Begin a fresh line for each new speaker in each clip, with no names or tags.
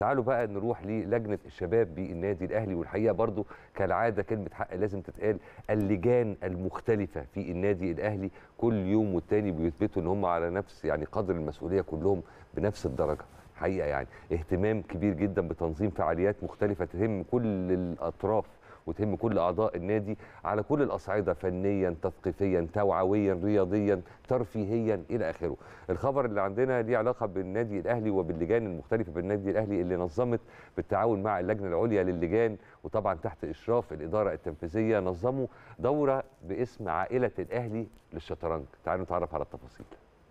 تعالوا بقى نروح للجنه الشباب بالنادي الاهلي والحقيقه برضو كالعاده كلمه حق لازم تتقال اللجان المختلفه في النادي الاهلي كل يوم والتاني بيثبتوا ان هم على نفس يعني قدر المسؤوليه كلهم بنفس الدرجه حقيقه يعني اهتمام كبير جدا بتنظيم فعاليات مختلفه تهم كل الاطراف وتهم كل اعضاء النادي على كل الاصعده فنيا تثقيفيا توعويا رياضيا ترفيهيا الى اخره. الخبر اللي عندنا ليه علاقه بالنادي الاهلي وباللجان المختلفه بالنادي الاهلي اللي نظمت بالتعاون مع اللجنه العليا للجان وطبعا تحت اشراف الاداره التنفيذيه نظموا دوره باسم عائله الاهلي للشطرنج. تعالوا نتعرف على التفاصيل.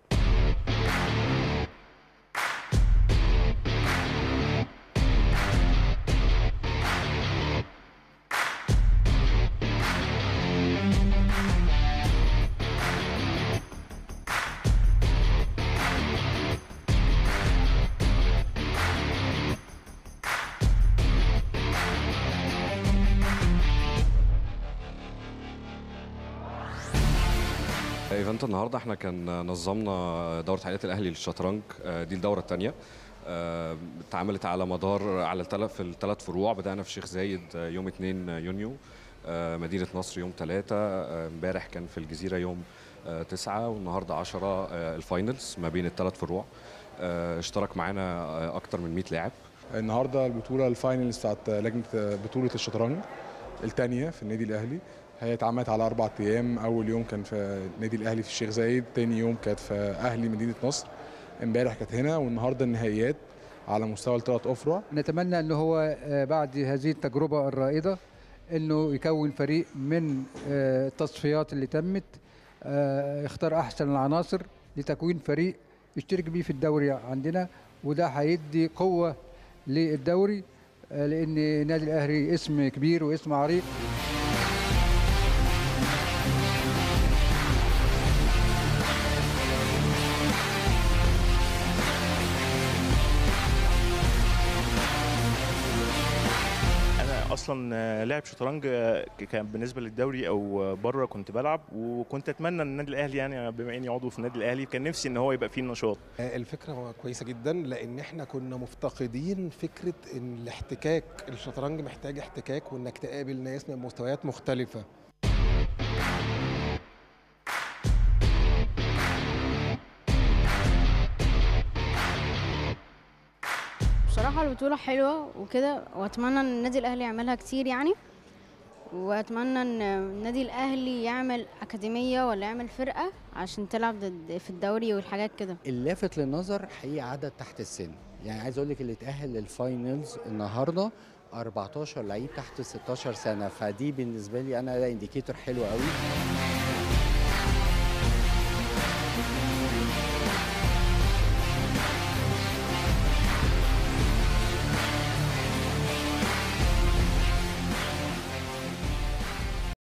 ايفنت النهارده احنا كان نظمنا دوره عائلات الاهلي للشطرنج آه، دي الدوره الثانيه اتعملت على مدار على الثلاث في الثلاث فروع بدانا في شيخ زايد آه، يوم 2 يونيو آه، مدينه نصر يوم 3 امبارح كان في الجزيره يوم 9 والنهارده 10 الفاينلز ما بين الثلاث فروع آه، اشترك معانا آه، اكتر من 100 لاعب
النهارده البطوله الفاينلز بتاعت لجنه بطوله الشطرنج الثانيه في النادي الاهلي هي اتعملت على اربع ايام اول يوم كان في النادي الاهلي في الشيخ زايد تاني يوم كانت في اهلي مدينه نصر امبارح كانت هنا والنهارده النهائيات على مستوى الثلاث افرع
نتمنى ان هو آه، بعد هذه التجربه الرائده انه يكون فريق من آه، التصفيات اللي تمت آه، اختار احسن العناصر لتكوين فريق يشترك بيه في الدوري عندنا وده هيدي قوه للدوري آه، لان النادي الاهلي اسم كبير واسم عريق
انا اصلا لاعب شطرنج كان بالنسبه للدوري او بره كنت بلعب وكنت اتمنى ان النادي الاهلي يعني بما اني عضو في النادي الاهلي كان نفسي ان هو يبقى فيه النشاط
الفكرة كويسة جدا لأن احنا كنا مفتقدين فكرة إن الاحتكاك الشطرنج محتاج احتكاك وإنك تقابل ناس من مستويات مختلفة
بصراحة البطولة حلوة وكده واتمنى ان النادي الاهلي يعملها كتير يعني واتمنى ان النادي الاهلي يعمل اكاديمية ولا يعمل فرقة عشان تلعب ضد في الدوري والحاجات كده
اللافت للنظر حقيقي عدد تحت السن يعني عايز اقول لك اللي اتاهل للفاينلز النهارده 14 لعيب تحت 16 سنه فدي بالنسبه لي انا ده انديكيتور حلو قوي